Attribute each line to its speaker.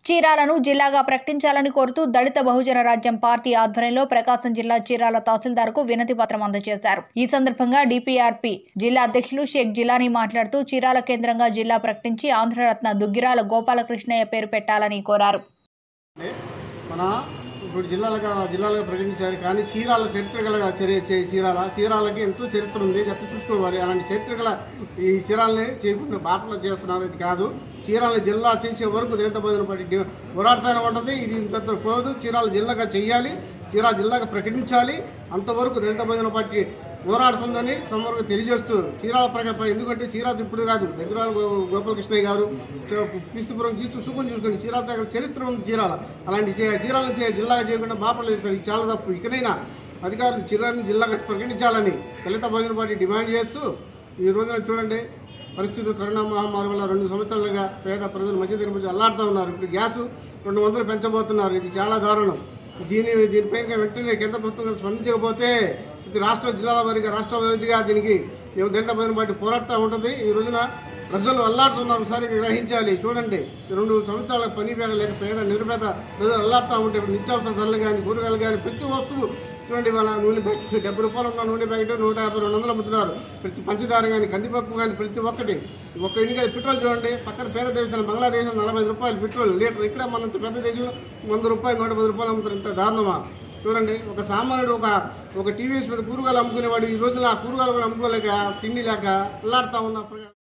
Speaker 1: చీరాలను జిల్లాగా ప్రకటించాలని కోరుతూ దళిత బహుజన రాజ్యం పార్టీ ఆధ్వర్యంలో ప్రకాశం జిల్లా చీరాల తహసీల్దార్కు వినతి పత్రం అందజేశారు ఈ సందర్భంగా డిపిఆర్పి జిల్లా అధ్యక్షులు షేక్ జిలానీ మాట్లాడుతూ చీరాల కేంద్రంగా జిల్లా ప్రకటించి ఆంధ్రరత్న దుగ్గిరాల గోపాలకృష్ణయ్య పేరు పెట్టాలని కోరారు
Speaker 2: అంటే మన ఇప్పుడు జిల్లాలుగా జిల్లాలుగా ప్రకటించారు కానీ చీరాల చరిత్ర గల చర్య చే- చీరాల చీరాలకి ఎంతో చరిత్ర ఉంది గత చూసుకోవాలి అలాంటి చరిత్ర గల ఈ చీరాలని చేయకుండా బాటలో చేస్తున్నారు ఇది కాదు చీరాల జిల్లా చేసే వరకు దళిత భోజన పార్టీ పోరాడుతూనే ఉంటుంది ఇది ఇంత పోదు చీరాల జిల్లాగా చేయాలి చీరాల జిల్లాగా ప్రకటించాలి అంతవరకు దళిత భోజన పార్టీ పోరాడుతుందని సమూలంగా తెలియజేస్తూ చీరాల ప్రగతి ఎందుకంటే చీరాల ఇప్పుడు కాదు దగ్గర గోపాలకృష్ణయ్య గారు క్రీస్తుపురం క్రీస్తు సుఖం చూసుకోండి చీరాల దగ్గర చరిత్ర ఉంది చీరాల అలాంటి చీ- చీరాలను చే- జిల్లాగా చేయకుండా బాపలు చేస్తారు ఇది చాలా తప్పు ఇకనైనా అధికారులు చీరాలను జిల్లాగా ప్రకటించాలని దళిత భోజన పార్టీ డిమాండ్ చేస్తూ ఈ రోజున చూడండి పరిస్థితులు కరోనా మహమ్మారి వల్ల రెండు సంవత్సరాలుగా పేద ప్రజలు మధ్య తరగతి అల్లాడుతూ ఉన్నారు ఇప్పుడు గ్యాసు రెండు వందలు పెంచబోతున్నారు ఇది చాలా దారుణం దీని దీనిపైన వెంటనే కేంద్ర ప్రభుత్వం స్పందించకపోతే ఇది రాష్ట్ర జిల్లాల వారిగా రాష్ట్ర వారీగా దీనికి ఏమో దళిత భోజన పార్టీ పోరాడుతూ ఉంటుంది ఈ రోజున ప్రజలు అల్లాడుతున్నారు ఒకసారి గ్రహించాలి చూడండి రెండు సంవత్సరాల పని పేద లేక పేద నిరుపేద ప్రజలు అల్లాడుతూ ఉంటే నిత్యావసర ధరలు కానీ కూరగాయలు కానీ ప్రతి వస్తువు చూడండి వాళ్ళ నూనె ప్యాకెట్ డెబ్బై రూపాయలు ఉన్న నూనె ప్యాకెట్ నూట యాభై రెండు వందలు అమ్ముతున్నారు ప్రతి పంచదార కానీ కందిపప్పు కానీ ప్రతి ఒక్కటి ఒక ఇండియా పెట్రోల్ చూడండి పక్కన పేద దేశం బంగ్లాదేశం నలభై ఐదు రూపాయలు పెట్రోల్ లీటర్ ఇక్కడ మన పెద్ద దేశంలో వంద రూపాయలు నూట పది రూపాయలు అమ్ముతారు ఇంత దారుణమా చూడండి ఒక సామాన్యుడు ఒక ఒక టీవీఎస్ మీద కూరగాయలు అమ్ముకునేవాడు ఈ రోజున ఆ కూరగాయలు కూడా అమ్ముకోలేక తిండి లేక అల్లాడుతూ ఉన్న ప్రజ-